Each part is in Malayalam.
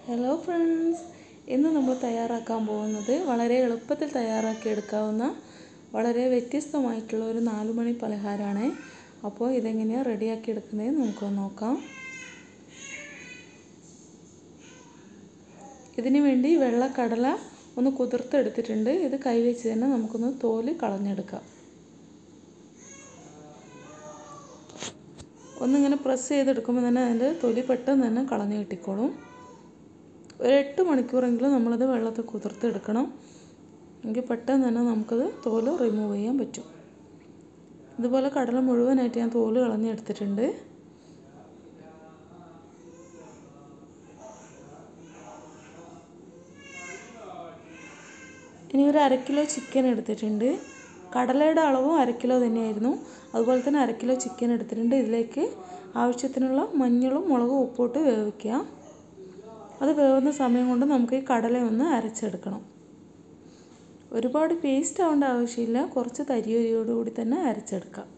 ഹലോ ഫ്രണ്ട്സ് ഇന്ന് നമ്മൾ തയ്യാറാക്കാൻ പോകുന്നത് വളരെ എളുപ്പത്തിൽ തയ്യാറാക്കി എടുക്കാവുന്ന വളരെ വ്യത്യസ്തമായിട്ടുള്ള ഒരു നാല് മണി പലഹാരമാണ് അപ്പോൾ ഇതെങ്ങനെയാണ് റെഡിയാക്കി എടുക്കുന്നത് നമുക്കൊന്ന് നോക്കാം ഇതിന് വേണ്ടി വെള്ളക്കടല ഒന്ന് കുതിർത്തെടുത്തിട്ടുണ്ട് ഇത് കൈവച്ച് തന്നെ നമുക്കൊന്ന് തോല് കളഞ്ഞെടുക്കാം ഒന്നിങ്ങനെ പ്രസ് ചെയ്തെടുക്കുമ്പോൾ തന്നെ അതിൻ്റെ തൊലി പെട്ടെന്ന് തന്നെ കളഞ്ഞു കിട്ടിക്കോളും ഒരു എട്ട് മണിക്കൂറെങ്കിലും നമ്മളത് വെള്ളത്തിൽ കുതിർത്തെടുക്കണം എങ്കിൽ പെട്ടെന്ന് തന്നെ നമുക്കത് തോല് റിമൂവ് ചെയ്യാൻ പറ്റും ഇതുപോലെ കടല മുഴുവനായിട്ട് ഞാൻ തോല് കളഞ്ഞെടുത്തിട്ടുണ്ട് ഇനി ഒരു അര കിലോ ചിക്കൻ എടുത്തിട്ടുണ്ട് കടലയുടെ അളവും അര കിലോ തന്നെയായിരുന്നു അതുപോലെ തന്നെ അര കിലോ ചിക്കൻ എടുത്തിട്ടുണ്ട് ഇതിലേക്ക് ആവശ്യത്തിനുള്ള മഞ്ഞളും മുളകും ഉപ്പിട്ട് വേവിക്കുക അത് വേവുന്ന സമയം കൊണ്ട് നമുക്ക് ഈ കടലയൊന്ന് അരച്ചെടുക്കണം ഒരുപാട് പേസ്റ്റ് ആവേണ്ട ആവശ്യമില്ല കുറച്ച് തരിയോടുകൂടി തന്നെ അരച്ചെടുക്കാം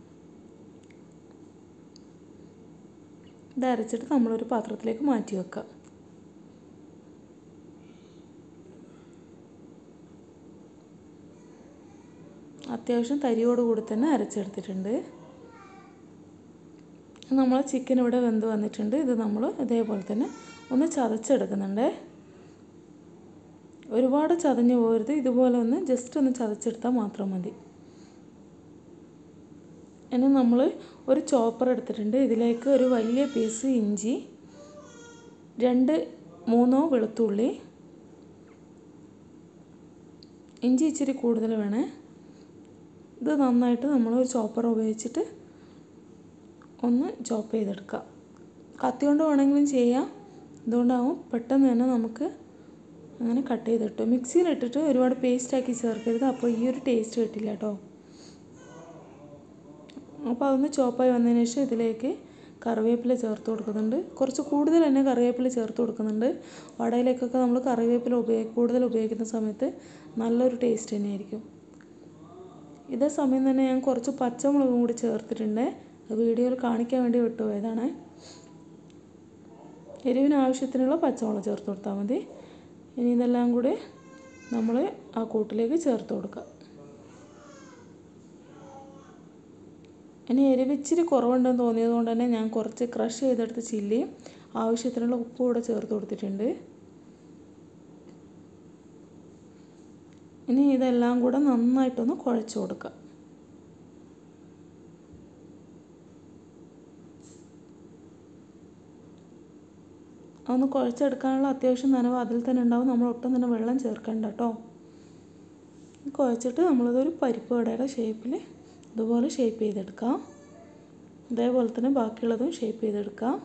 ഇത് അരച്ചിട്ട് നമ്മളൊരു പാത്രത്തിലേക്ക് മാറ്റി വെക്കാം അത്യാവശ്യം തരിയോടുകൂടി തന്നെ അരച്ചെടുത്തിട്ടുണ്ട് നമ്മൾ ചിക്കൻ ഇവിടെ വെന്ത് വന്നിട്ടുണ്ട് ഇത് നമ്മൾ ഇതേപോലെ തന്നെ ഒന്ന് ചതച്ചെടുക്കുന്നുണ്ട് ഒരുപാട് ചതഞ്ഞു പോകരുത് ഇതുപോലെ ഒന്ന് ജസ്റ്റ് ഒന്ന് ചതച്ചെടുത്താൽ മാത്രം മതി ഇനി നമ്മൾ ഒരു ചോപ്പർ എടുത്തിട്ടുണ്ട് ഇതിലേക്ക് ഒരു വലിയ പീസ് ഇഞ്ചി രണ്ട് മൂന്നോ വെളുത്തുള്ളി ഇഞ്ചി ഇച്ചിരി കൂടുതൽ വേണേ ഇത് നന്നായിട്ട് നമ്മൾ ഒരു ചോപ്പർ ഉപയോഗിച്ചിട്ട് ഒന്ന് ചോപ്പ് ചെയ്തെടുക്കാം കത്തി കൊണ്ട് വേണമെങ്കിലും ചെയ്യാം ഇതുകൊണ്ടാവും പെട്ടെന്ന് തന്നെ നമുക്ക് അങ്ങനെ കട്ട് ചെയ്തിട്ടു മിക്സിയിൽ ഇട്ടിട്ട് ഒരുപാട് പേസ്റ്റാക്കി ചേർക്കരുത് അപ്പോൾ ഈ ഒരു ടേസ്റ്റ് കിട്ടില്ല കേട്ടോ അപ്പോൾ അതൊന്ന് ചോപ്പായി വന്നതിന് ശേഷം ഇതിലേക്ക് കറിവേപ്പില ചേർത്ത് കൊടുക്കുന്നുണ്ട് കുറച്ച് കൂടുതൽ തന്നെ കറിവേപ്പില ചേർത്ത് കൊടുക്കുന്നുണ്ട് വടയിലേക്കൊക്കെ നമ്മൾ കറിവേപ്പില ഉപയോഗി കൂടുതൽ ഉപയോഗിക്കുന്ന സമയത്ത് നല്ലൊരു ടേസ്റ്റ് തന്നെയായിരിക്കും ഇതേ സമയം തന്നെ ഞാൻ കുറച്ച് പച്ചമുളകും കൂടി ചേർത്തിട്ടുണ്ട് വീഡിയോയിൽ കാണിക്കാൻ വേണ്ടി വിട്ടുപോയതാണ് എരിവിന് ആവശ്യത്തിനുള്ള പച്ചമുളക് ചേർത്ത് കൊടുത്താൽ മതി ഇനി ഇതെല്ലാം കൂടി നമ്മൾ ആ കൂട്ടിലേക്ക് ചേർത്ത് കൊടുക്കുക ഇനി എരിവിച്ചിരി കുറവുണ്ടെന്ന് തോന്നിയത് കൊണ്ട് തന്നെ ഞാൻ കുറച്ച് ക്രഷ് ചെയ്തെടുത്ത് ചില്ലിയും ആവശ്യത്തിനുള്ള ഉപ്പും കൂടെ ചേർത്ത് കൊടുത്തിട്ടുണ്ട് ഇനി ഇതെല്ലാം കൂടെ നന്നായിട്ടൊന്ന് കുഴച്ച് കൊടുക്കുക അതൊന്ന് കുഴച്ചെടുക്കാനുള്ള അത്യാവശ്യം നനവ് അതിൽ തന്നെ ഉണ്ടാവും നമ്മൾ ഒട്ടും തന്നെ വെള്ളം ചേർക്കണ്ട കേട്ടോ കുഴച്ചിട്ട് നമ്മളിതൊരു പരിപ്പ് വടയുടെ ഷേപ്പിൽ ഇതുപോലെ ഷേപ്പ് ചെയ്തെടുക്കാം ഇതേപോലെ തന്നെ ബാക്കിയുള്ളതും ഷേപ്പ് ചെയ്തെടുക്കാം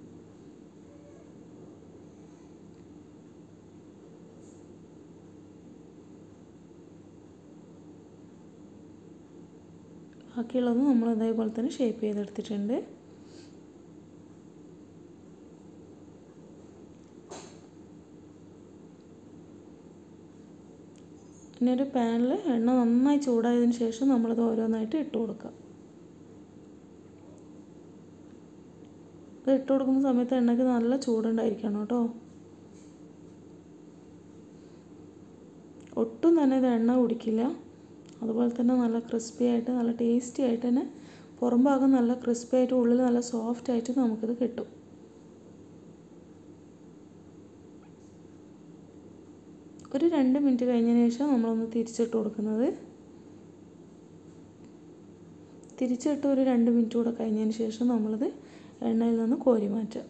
ബാക്കിയുള്ളത് നമ്മൾ അതേപോലെ തന്നെ ഷേപ്പ് ചെയ്തെടുത്തിട്ടുണ്ട് ഇനി ഒരു പാനിൽ എണ്ണ നന്നായി ചൂടായതിന് ശേഷം നമ്മളത് ഓരോന്നായിട്ട് ഇട്ട് കൊടുക്കുക ഇത് ഇട്ട് കൊടുക്കുന്ന സമയത്ത് എണ്ണയ്ക്ക് നല്ല ചൂടുണ്ടായിരിക്കണം കേട്ടോ ഒട്ടും തന്നെ ഇത് എണ്ണ കുടിക്കില്ല അതുപോലെ തന്നെ നല്ല ക്രിസ്പി ആയിട്ട് നല്ല ടേസ്റ്റി ആയിട്ട് തന്നെ പുറം ഭാഗം നല്ല ക്രിസ്പി ആയിട്ട് ഉള്ളിൽ നല്ല സോഫ്റ്റ് ആയിട്ട് നമുക്കിത് കിട്ടും ഒരു രണ്ട് മിനിറ്റ് കഴിഞ്ഞതിന് ശേഷം നമ്മളൊന്ന് തിരിച്ചിട്ട് കൊടുക്കുന്നത് തിരിച്ചിട്ട് ഒരു രണ്ട് മിനിറ്റ് കൂടെ കഴിഞ്ഞതിന് ശേഷം നമ്മളിത് എണ്ണയിൽ നിന്ന് കോരി മാറ്റാം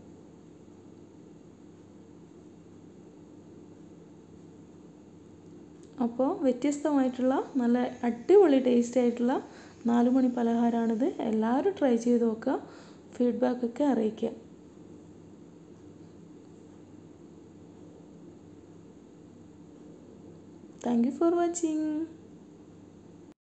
അപ്പോൾ വ്യത്യസ്തമായിട്ടുള്ള നല്ല അടിപൊളി ടേസ്റ്റ് ആയിട്ടുള്ള നാല് മണി പലഹാരമാണിത് എല്ലാവരും ട്രൈ ചെയ്ത് നോക്കുക ഫീഡ്ബാക്കൊക്കെ അറിയിക്കുക താങ്ക് യു ഫോർ വാച്ചിങ്